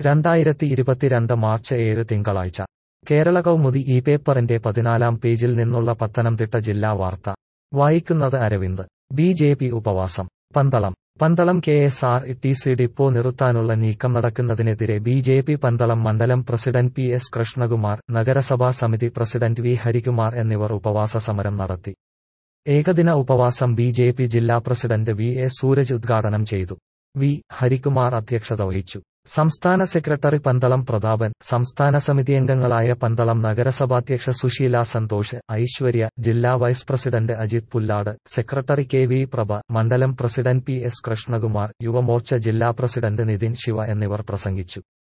രണ്ടായിരത്തി ഇരുപത്തിരണ്ട് മാർച്ച് ഏഴ് തിങ്കളാഴ്ച കേരള കൗമുദി ഈ പേപ്പറിന്റെ പതിനാലാം പേജിൽ നിന്നുള്ള പത്തനംതിട്ട ജില്ലാ വാർത്ത വായിക്കുന്നത് അരവിന്ദ് ബി ജെ പി ഉപവാസം Pandalam Pandalam K S R T C depot നിർത്താനുള്ള നീക്കം നടക്കുന്നതിനെതിരെ ബി ജെ പി പന്തളം മണ്ഡലം പ്രസിഡന്റ് പി എസ് കൃഷ്ണകുമാർ നഗരസഭാ സമിതി പ്രസിഡന്റ് വി ഹരികുമാർ എന്നിവർ ഉപവാസ സമരം നടത്തി ഏകദിന ഉപവാസം ബി ജെ പി ജില്ലാ പ്രസിഡന്റ് വി എ സൂരജ് ഉദ്ഘാടനം ചെയ്തു വി ഹരികുമാർ അധ്യക്ഷത വഹിച്ചു സംസ്ഥാന സെക്രട്ടറി പന്തളം പ്രതാപൻ സംസ്ഥാന സമിതി അംഗങ്ങളായ പന്തളം നഗരസഭാധ്യക്ഷ സുശീല സന്തോഷ് ഐശ്വര്യ ജില്ലാ vice president Ajith Pullad secretary K V Prabha മണ്ഡലം president P S Krishnakumar Yuvamorcha ജില്ലാ പ്രസിഡന്റ് നിതിൻ ശിവ എന്നിവർ പ്രസംഗിച്ചു